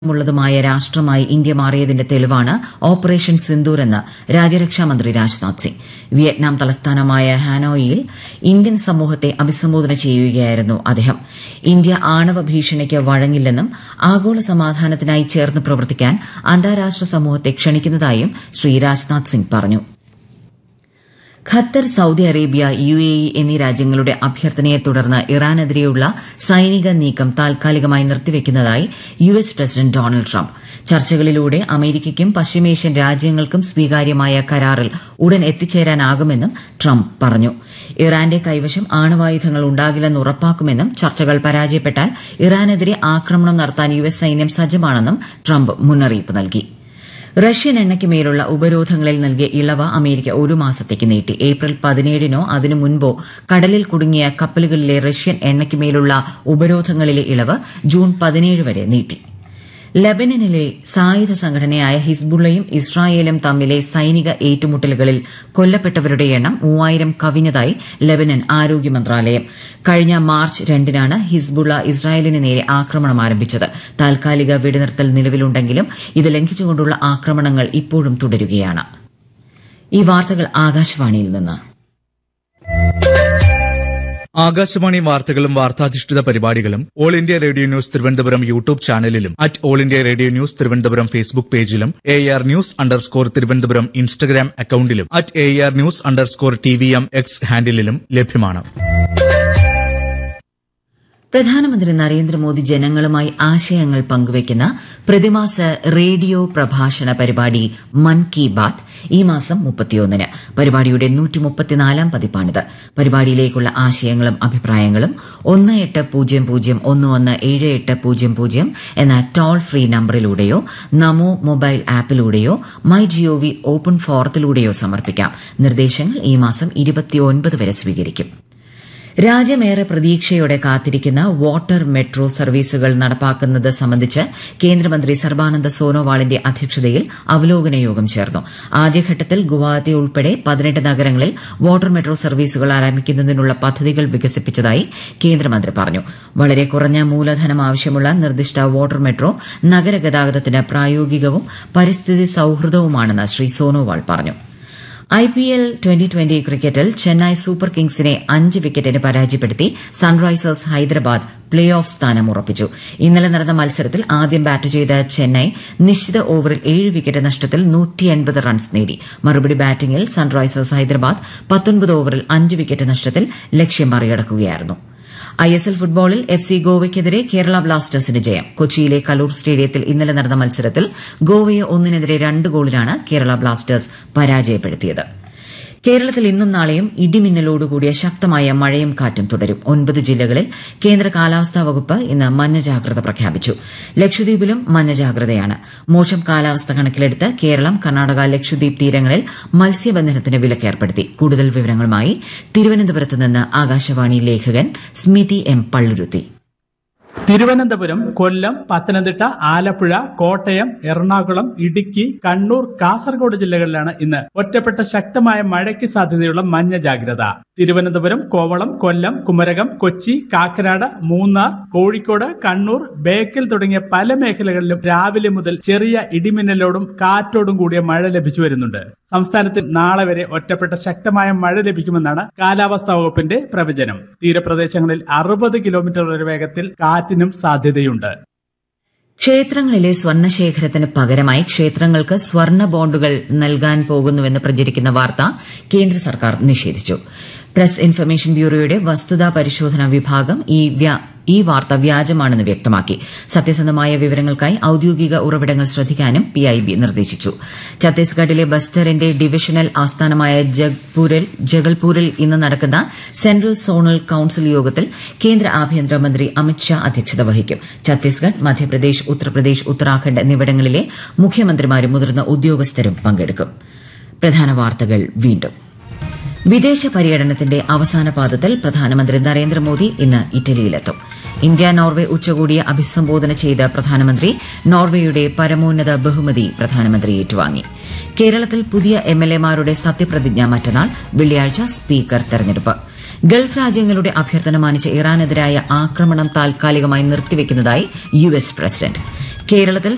ഉള്ളതുമായ രാഷ്ട്രമായി ഇന്ത്യ മാറിയതിന്റെ തെളിവാണ് ഓപ്പറേഷൻ സിന്ദൂർ എന്ന് രാജ്യരക്ഷാമന്ത്രി രാജ്നാഥ് സിംഗ് വിയറ്റ്നാം തലസ്ഥാനമായ ഹാനോയിൽ ഇന്ത്യൻ സമൂഹത്തെ അഭിസംബോധന ചെയ്യുകയായിരുന്നു അദ്ദേഹം ഇന്ത്യ ആണവ ഭീഷണിക്ക് വഴങ്ങില്ലെന്നും ആഗോള സമാധാനത്തിനായി ചേർന്ന് പ്രവർത്തിക്കാൻ അന്താരാഷ്ട്ര സമൂഹത്തെ ക്ഷണിക്കുന്നതായും ശ്രീ രാജ്നാഥ് സിംഗ് പറഞ്ഞു Qatar Saudi Arabia U A E എന്നീ രാജ്യങ്ങളുടെ അഭ്യർത്ഥനയെ തുടർന്ന് ഇറാനെതിരെയുള്ള സൈനിക നീക്കം താൽക്കാലികമായി നിർത്തിവെക്കുന്നതായി U S president Donald Trump ചർച്ചകളിലൂടെ അമേരിക്കയ്ക്കും പശ്ചിമേഷ്യൻ രാജ്യങ്ങൾക്കും സ്വീകാര്യമായ കരാറിൽ ഉടൻ എത്തിച്ചേരാനാകുമെന്നും ട്രംപ് പറഞ്ഞു ഇറാന്റെ കൈവശം ആണവായുധങ്ങൾ ഉണ്ടാകില്ലെന്ന് ഉറപ്പാക്കുമെന്നും ചർച്ചകൾ പരാജയപ്പെട്ടാൽ ഇറാനെതിരെ ആക്രമണം നടത്താൻ യു എസ് സൈന്യം സജ്ജമാണെന്നും ട്രംപ് മുന്നറിയിപ്പ് നൽകി റഷ്യൻ എണ്ണയ്ക്ക് മേലുള്ള ഉപരോധങ്ങളിൽ നൽകിയ ഇളവ് അമേരിക്ക ഒരു മാസത്തേക്ക് നീട്ടി ഏപ്രിൽ പതിനേഴിനോ അതിനു മുൻപോ കടലിൽ കുടുങ്ങിയ കപ്പലുകളിലെ റഷ്യൻ എണ്ണയ്ക്ക് മേലുള്ള ഉപരോധങ്ങളിലെ ഇളവ് ജൂൺ പതിനേഴ് വരെ നീട്ടി ലബനനിലെ സായുധ സംഘടനയായ ഹിസ്ബുള്ളയും ഇസ്രായേലും തമ്മിലെ സൈനിക ഏറ്റുമുട്ടലുകളിൽ കൊല്ലപ്പെട്ടവരുടെ എണ്ണം മൂവായിരം കവിഞ്ഞതായി ലബനൻ ആരോഗ്യ മന്ത്രാലയം കഴിഞ്ഞ മാർച്ച് രണ്ടിനാണ് ഹിസ്ബുള്ള ഇസ്രായേലിന് നേരെ ആക്രമണം ആരംഭിച്ചത് താൽക്കാലിക വെടിനിർത്തൽ നിലവിലുണ്ടെങ്കിലും ഇത് ലംഘിച്ചുകൊണ്ടുള്ള ആക്രമണങ്ങൾ ഇപ്പോഴും തുടരുകയാണ് ഈ വാർത്തകൾ ആകാശവാണിയിൽ നിന്ന് ആകാശവാണി വാർത്തകളും വാർത്താധിഷ്ഠിത പരിപാടികളും all India radio news Thiruvananthapuram YouTube ചാനലിലും at all India radio news Thiruvananthapuram Facebook പേജിലും A R news underscore Thiruvananthapuram Instagram അക്കൌണ്ടിലും at A R news underscore T V M X ഹാൻഡിലും ലഭ്യമാണ് പ്രധാനമന്ത്രി നരേന്ദ്രമോദി ജനങ്ങളുമായി ആശയങ്ങൾ പങ്കുവയ്ക്കുന്ന പ്രതിമാസ റേഡിയോ പ്രഭാഷണ പരിപാടി മൻ കി ബാത് ഈ മാസം മുപ്പത്തിയൊന്നിന് പരിപാടിയുടെ നൂറ്റിമുപ്പത്തിനാലാം പതിപ്പാണിത് പരിപാടിയിലേക്കുള്ള ആശയങ്ങളും അഭിപ്രായങ്ങളും ഒന്ന് എട്ട് പൂജ്യം പൂജ്യം ഒന്ന് ഒന്ന് ഏഴ് എട്ട് പൂജ്യം പൂജ്യം എന്ന ടോൾ ഫ്രീ നമ്പറിലൂടെയോ നമോ മൊബൈൽ ആപ്പിലൂടെയോ മൈ ജിഒവി ഓപ്പൺ ഫോറത്തിലൂടെയോ സമർപ്പിക്കാം നിർദ്ദേശങ്ങൾ ഈ മാസം ഇരുപത്തിയൊൻപത് വരെ സ്വീകരിക്കും രാജ്യമേറെ പ്രതീക്ഷയോടെ കാത്തിരിക്കുന്ന വാട്ടർ മെട്രോ സർവീസുകൾ നടപ്പാക്കുന്നത് സംബന്ധിച്ച് കേന്ദ്രമന്ത്രി സർബാനന്ദ സോനോവാളിന്റെ അധ്യക്ഷതയിൽ അവലോകന യോഗം ചേർന്നു ആദ്യഘട്ടത്തിൽ ഗുവാഹത്തി ഉൾപ്പെടെ പതിനെട്ട് നഗരങ്ങളിൽ വാട്ടർ മെട്രോ സർവീസുകൾ ആരംഭിക്കുന്നതിനുള്ള പദ്ധതികൾ വികസിപ്പിച്ചതായി കേന്ദ്രമന്ത്രി പറഞ്ഞു വളരെ കുറഞ്ഞ മൂലധനം ആവശ്യമുള്ള നിർദ്ദിഷ്ട വാട്ടർ മെട്രോ നഗരഗതാഗതത്തിന് പ്രായോഗികവും പരിസ്ഥിതി സൌഹൃദവുമാണെന്ന് ശ്രീ സോനോവാൾ പറഞ്ഞു I P L twenty twenty ക്രിക്കറ്റിൽ ചെന്നൈ സൂപ്പർ കിങ്സിനെ അഞ്ച് വിക്കറ്റിന് പരാജയപ്പെടുത്തി സൺറൈസേഴ്സ് ഹൈദരാബാദ് പ്ലേ ഓഫ് സ്ഥാനം ഉറപ്പിച്ചു ഇന്നലെ നടന്ന മത്സരത്തിൽ ആദ്യം ബാറ്റ് ചെയ്ത ചെന്നൈ നിശ്ചിത ഓവറിൽ ഏഴ് വിക്കറ്റ് നഷ്ടത്തിൽ റൺസ് നേടി മറുപടി ബാറ്റിംഗിൽ സൺറൈസേഴ്സ് ഹൈദരാബാദ് പത്തൊൻപത് ഓവറിൽ അഞ്ച് വിക്കറ്റ് നഷ്ടത്തിൽ ലക്ഷ്യം മറികടക്കുകയായിരുന്നു ഐ എസ് എൽ ഫുട്ബോളിൽ എഫ് സി ഗോവയ്ക്കെതിരെ കേരള ബ്ലാസ്റ്റേഴ്സിന് ജയം കൊച്ചിയിലെ കലൂർ സ്റ്റേഡിയത്തിൽ ഇന്നലെ നടന്ന മത്സരത്തിൽ ഗോവയെ ഒന്നിനെതിരെ രണ്ട് ഗോളിനാണ് കേരള ബ്ലാസ്റ്റേഴ്സ് പരാജയപ്പെടുത്തിയത് കേരളത്തിൽ ഇന്നും നാളെയും ഇടിമിന്നലോടുകൂടിയ ശക്തമായ മഴയും കാറ്റും തുടരും ഒൻപത് ജില്ലകളിൽ കേന്ദ്ര കാലാവസ്ഥാ വകുപ്പ് ഇന്ന് മഞ്ഞ ജാഗ്രത പ്രഖ്യാപിച്ചു ലക്ഷദ്വീപിലും മഞ്ഞ ജാഗ്രതയാണ് മോശം കാലാവസ്ഥ കണക്കിലെടുത്ത് കേരളം കർണാടക ലക്ഷദ്വീപ് തീരങ്ങളിൽ മത്സ്യബന്ധനത്തിന് വിലക്കേർപ്പെടുത്തി കൂടുതൽ വിവരങ്ങളുമായി തിരുവനന്തപുരത്ത് നിന്ന് ആകാശവാണി ലേഖകൻ സ്മിതി എം പള്ളുരുത്തി തിരുവനന്തപുരം കൊല്ലം പത്തനംതിട്ട ആലപ്പുഴ കോട്ടയം എറണാകുളം ഇടുക്കി കണ്ണൂർ കാസർഗോഡ് ജില്ലകളിലാണ് ഇന്ന് ഒറ്റപ്പെട്ട ശക്തമായ മഴയ്ക്ക് സാധ്യതയുള്ള മഞ്ഞ ജാഗ്രത തിരുവനന്തപുരം കോവളം കൊല്ലം കുമരകം കൊച്ചി കാക്കനാട് മൂന്നാർ കോഴിക്കോട് കണ്ണൂർ ബേക്കൽ തുടങ്ങിയ പല മേഖലകളിലും രാവിലെ മുതൽ ചെറിയ ഇടിമിന്നലോടും കാറ്റോടും കൂടിയ മഴ ലഭിച്ചു വരുന്നുണ്ട് സംസ്ഥാനത്തിൽ നാളെ വരെ ഒറ്റപ്പെട്ട ശക്തമായ മഴ ലഭിക്കുമെന്നാണ് കാലാവസ്ഥാ വകുപ്പിന്റെ പ്രവചനം തീരപ്രദേശങ്ങളിൽ അറുപത് കിലോമീറ്റർ വരെ വേഗത്തിൽ കാറ്റിനും സാധ്യതയുണ്ട് ക്ഷേത്രങ്ങളിലെ സ്വർണ്ണശേഖരത്തിന് പകരമായി ക്ഷേത്രങ്ങൾക്ക് സ്വർണ്ണ ബോണ്ടുകൾ നൽകാൻ പോകുന്നുവെന്ന് പ്രചരിക്കുന്ന വാർത്ത കേന്ദ്ര സർക്കാർ നിഷേധിച്ചു പ്രസ് ഇൻഫർമേഷൻ ബ്യൂറോയുടെ വസ്തുതാ പരിശോധന വിഭാഗം ഈ ഈ വാർത്ത വ്യാജമാണെന്ന് വ്യക്തമാക്കി സത്യസന്ധമായ വിവരങ്ങൾക്കായി ഔദ്യോഗിക ഉറവിടങ്ങൾ ശ്രദ്ധിക്കാനും പിഐബി നിർദ്ദേശിച്ചു ഛത്തീസ്ഗഡിലെ ബസ്തറിന്റെ ഡിവിഷണൽ ആസ്ഥാനമായ ജഗ്പൂരിൽ ജഗൽപൂരിൽ ഇന്ന് നടക്കുന്ന സെൻട്രൽ സോണൽ കൌൺസിൽ യോഗത്തിൽ കേന്ദ്ര ആഭ്യന്തരമന്ത്രി അമിത്ഷാ അധ്യക്ഷത വഹിക്കും ഛത്തീസ്ഗഡ് മധ്യപ്രദേശ് ഉത്തർപ്രദേശ് ഉത്തരാഖണ്ഡ് എന്നിവിടങ്ങളിലെ മുഖ്യമന്ത്രിമാരും മുതിർന്ന ഉദ്യോഗസ്ഥരും പങ്കെടുക്കും പ്രധാന വാർത്തകൾ വീണ്ടും വിദേശ പര്യടനത്തിന്റെ അവസാന പാദത്തിൽ പ്രധാനമന്ത്രി നരേന്ദ്രമോദി ഇന്ന് ഇറ്റലിയിലെത്തും ഇന്ത്യ നോർവെ ഉച്ചകോടിയെ അഭിസംബോധന ചെയ്ത പ്രധാനമന്ത്രി നോർവേയുടെ പരമോന്നത ബഹുമതി പ്രധാനമന്ത്രി ഏറ്റുവാങ്ങി കേരളത്തിൽ പുതിയ എംഎൽഎമാരുടെ സത്യപ്രതിജ്ഞ മറ്റന്നാൾ വെള്ളിയാഴ്ച സ്പീക്കർ തെരഞ്ഞെടുപ്പ് ഗൾഫ് രാജ്യങ്ങളുടെ അഭ്യർത്ഥന മാനിച്ച് ഇറാനെതിരായ ആക്രമണം താൽക്കാലികമായി നിർത്തിവെക്കുന്നതായി യു എസ് പ്രസിഡന്റ് കേരളത്തിൽ